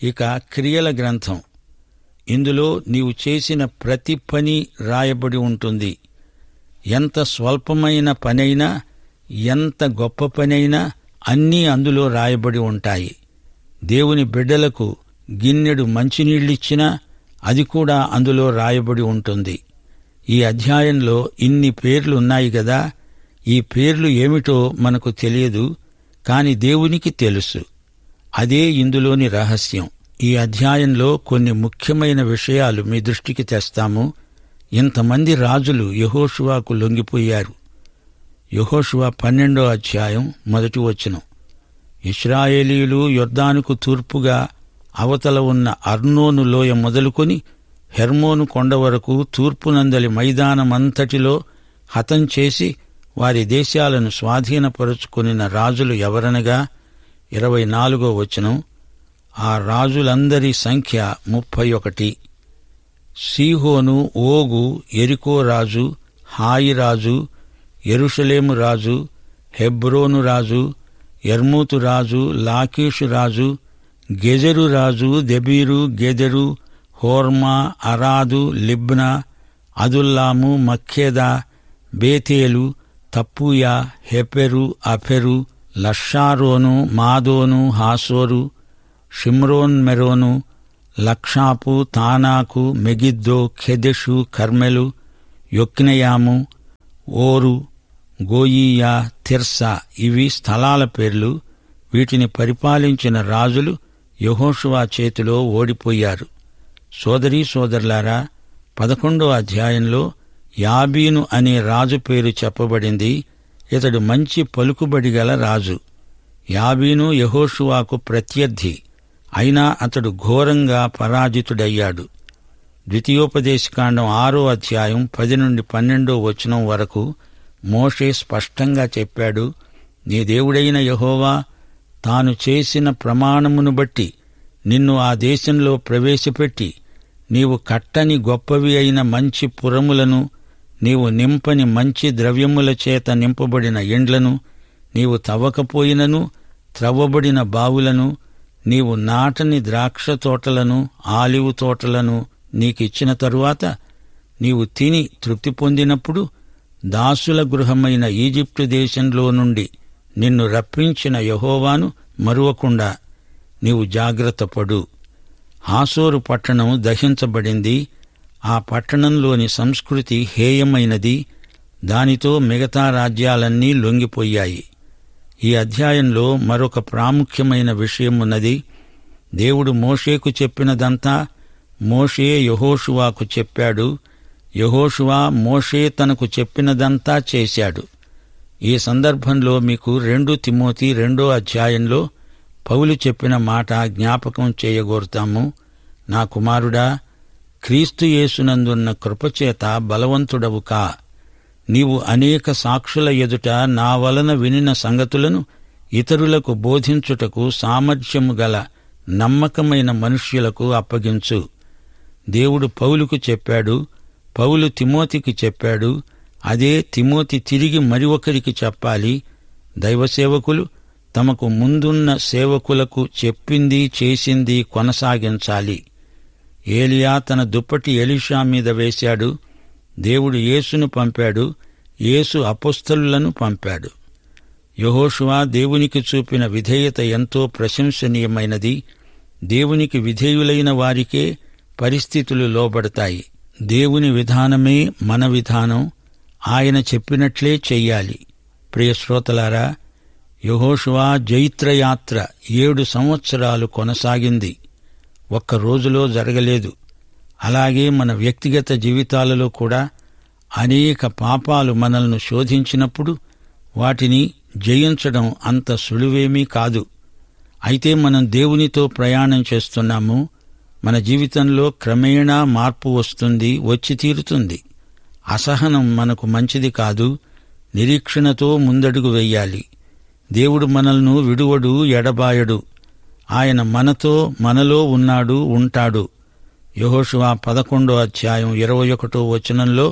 ఇక క్రియల గ్రంథం ఇందులో నీవు చేసిన ప్రతి పని రాయబడి ఉంటుంది ఎంత స్వల్పమైన పనైనా ఎంత గొప్ప పనైనా అన్నీ అందులో రాయబడి ఉంటాయి దేవుని బిడ్డలకు గిన్నెడు మంచినీళ్ళిచ్చినా అది కూడా అందులో రాయబడి ఉంటుంది ఈ అధ్యాయంలో ఇన్ని పేర్లు ఉన్నాయి గదా ఈ పేర్లు ఏమిటో మనకు తెలియదు కాని దేవునికి తెలుసు అదే ఇందులోని రహస్యం ఈ అధ్యాయంలో కొన్ని ముఖ్యమైన విషయాలు మీ దృష్టికి తెస్తాము ఇంతమంది రాజులు యహోషువాకు లొంగిపోయారు యహోషువా పన్నెండో అధ్యాయం మొదటి వచనం ఇస్రాయేలీయులు యొర్దానుకు తూర్పుగా అవతల ఉన్న అర్నోను లోయ మొదలుకొని హెర్మోను కొండ వరకు తూర్పునందలి మైదానమంతటిలో హతం చేసి వారి దేశాలను స్వాధీనపరుచుకొనిన రాజులు ఎవరనగా ఇరవై నాలుగో వచనం ఆ రాజులందరి సంఖ్య ముప్పై ఒకటి సీహోను ఓగు ఎరికో రాజు హాయి రాజు ఎరుషలేము రాజు హెబ్రోను రాజు ఎర్మూతు రాజు లాకీషు రాజు గెజరు రాజు దెబీరు గెదెరు హోర్మా అరాదు లిబ్నా అదుల్లాము మక్కేదా బేతేలు తప్పుయా హెపెరు అఫెరు లషారోను మాదోను హాసోరు షిమ్రోన్ మెరోను లక్షాపు తానాకు మెగిద్దో ఖెదెషు కర్మెలు యొక్నయాము ఓరు గోయియా తిర్సా ఇవి స్థలాల పేర్లు వీటిని పరిపాలించిన రాజులు యహోషువా చేతిలో ఓడిపోయారు సోదరీ సోదరులారా పదకొండో అధ్యాయంలో యాబీను అనే రాజు పేరు చెప్పబడింది ఇతడు మంచి పలుకుబడి గల రాజు యాబీను యహోషువాకు ప్రత్యర్థి అయినా అతడు ఘోరంగా పరాజితుడయ్యాడు ద్వితీయోపదేశకాండం ఆరో అధ్యాయం పది నుండి పన్నెండో వచనం వరకు మోషే స్పష్టంగా చెప్పాడు నీ దేవుడైన యహోవా తాను చేసిన ప్రమాణమును బట్టి నిన్ను ఆ దేశంలో ప్రవేశపెట్టి నీవు కట్టని గొప్పవి అయిన మంచి పురములను నీవు నింపని మంచి ద్రవ్యముల చేత నింపబడిన ఎండ్లను నీవు తవ్వకపోయినను త్రవ్వబడిన బావులను నీవు నాటని ద్రాక్ష తోటలను ఆలివు తోటలను నీకిచ్చిన తరువాత నీవు తిని తృప్తి పొందినప్పుడు దాసుల గృహమైన ఈజిప్టు దేశంలో నుండి నిన్ను రప్పించిన యహోవాను మరువకుండా నీవు జాగ్రత్తపడు హాసోరు పట్టణం దహించబడింది ఆ పట్టణంలోని సంస్కృతి హేయమైనది దానితో మిగతా రాజ్యాలన్నీ లొంగిపోయాయి ఈ అధ్యాయంలో మరొక ప్రాముఖ్యమైన విషయం ఉన్నది దేవుడు మోషేకు చెప్పినదంతా మోషే యహోషువాకు చెప్పాడు యహోషువా మోషే తనకు చెప్పినదంతా చేశాడు ఈ సందర్భంలో మీకు రెండు తిమోతి రెండో అధ్యాయంలో పౌలు చెప్పిన మాట జ్ఞాపకం చేయగోరుతాము నా కుమారుడా క్రీస్తు యేసునందున్న కృపచేత బలవంతుడవు కా నీవు అనేక సాక్షుల ఎదుట నా వలన వినిన సంగతులను ఇతరులకు బోధించుటకు సామర్థ్యము గల నమ్మకమైన మనుష్యులకు అప్పగించు దేవుడు పౌలుకు చెప్పాడు పౌలు తిమోతికి చెప్పాడు అదే తిమోతి తిరిగి మరి ఒకరికి చెప్పాలి దైవసేవకులు తమకు ముందున్న సేవకులకు చెప్పింది చేసింది కొనసాగించాలి ఏలియా తన దుప్పటి ఎలీషా మీద వేశాడు దేవుడు యేసును పంపాడు యేసు అపుస్తలులను పంపాడు యహోషువా దేవునికి చూపిన విధేయత ఎంతో ప్రశంసనీయమైనది దేవునికి విధేయులైన వారికే పరిస్థితులు లోబడతాయి దేవుని విధానమే మన విధానం ఆయన చెప్పినట్లే చెయ్యాలి ప్రియ శ్రోతలారా యహోషువా జైత్రయాత్ర ఏడు సంవత్సరాలు కొనసాగింది ఒక్క రోజులో జరగలేదు అలాగే మన వ్యక్తిగత జీవితాలలో కూడా అనేక పాపాలు మనల్ని శోధించినప్పుడు వాటిని జయించడం అంత సులువేమీ కాదు అయితే మనం దేవునితో ప్రయాణం చేస్తున్నాము మన జీవితంలో క్రమేణా మార్పు వస్తుంది వచ్చి తీరుతుంది అసహనం మనకు మంచిది కాదు నిరీక్షణతో ముందడుగు వెయ్యాలి దేవుడు మనల్ని విడువడు ఎడబాయడు ఆయన మనతో మనలో ఉన్నాడు ఉంటాడు యహోషువా పదకొండో అధ్యాయం ఇరవై ఒకటో వచనంలో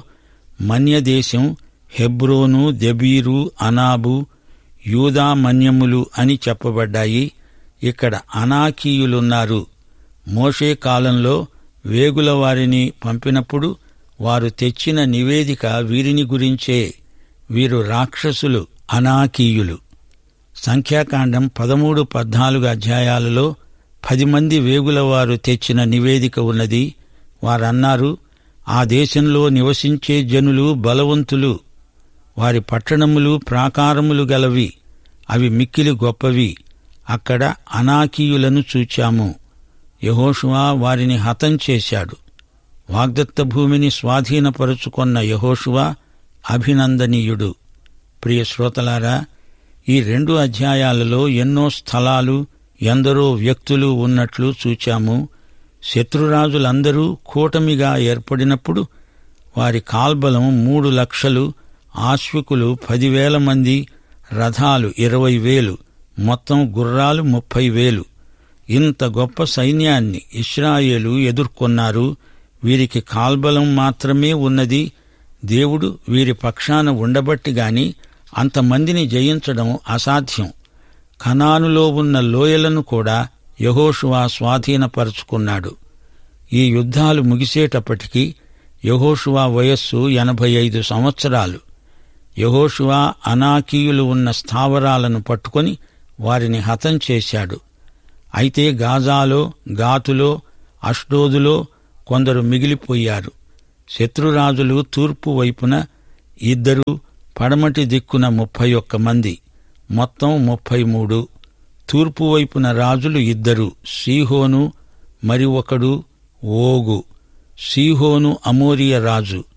మన్యదేశం హెబ్రోను దెబీరు అనాబు యూదా మన్యములు అని చెప్పబడ్డాయి ఇక్కడ అనాకీయులున్నారు మోషే కాలంలో వేగుల వారిని పంపినప్పుడు వారు తెచ్చిన నివేదిక వీరిని గురించే వీరు రాక్షసులు అనాకీయులు సంఖ్యాకాండం పదమూడు పద్నాలుగు అధ్యాయాలలో పది మంది వేగుల వారు తెచ్చిన నివేదిక ఉన్నది వారన్నారు ఆ దేశంలో నివసించే జనులు బలవంతులు వారి పట్టణములు ప్రాకారములు గలవి అవి మిక్కిలి గొప్పవి అక్కడ అనాకీయులను చూచాము యహోషువా వారిని హతం చేశాడు వాగ్దత్త భూమిని స్వాధీనపరుచుకొన్న యహోషువా అభినందనీయుడు ప్రియ శ్రోతలారా ఈ రెండు అధ్యాయాలలో ఎన్నో స్థలాలు ఎందరో వ్యక్తులు ఉన్నట్లు చూచాము శత్రురాజులందరూ కూటమిగా ఏర్పడినప్పుడు వారి కాల్బలం మూడు లక్షలు ఆశ్వికులు పదివేల మంది రథాలు ఇరవై వేలు మొత్తం గుర్రాలు ముప్పై వేలు ఇంత గొప్ప సైన్యాన్ని ఇస్రాయేలు ఎదుర్కొన్నారు వీరికి కాల్బలం మాత్రమే ఉన్నది దేవుడు వీరి పక్షాన ఉండబట్టి గాని అంతమందిని జయించడం అసాధ్యం కనానులో ఉన్న లోయలను కూడా యహోషువా స్వాధీనపరుచుకున్నాడు ఈ యుద్ధాలు ముగిసేటప్పటికి యహోషువా వయస్సు ఎనభై ఐదు సంవత్సరాలు యహోషువా అనాకీయులు ఉన్న స్థావరాలను పట్టుకొని వారిని హతం చేశాడు అయితే గాజాలో గాతులో అష్డోదులో కొందరు మిగిలిపోయారు శత్రురాజులు తూర్పు వైపున ఇద్దరు పడమటి దిక్కున ముప్పై ఒక్క మంది మొత్తం ముప్పై మూడు తూర్పు వైపున రాజులు ఇద్దరు సీహోను మరి ఒకడు ఓగు సీహోను అమోరియ రాజు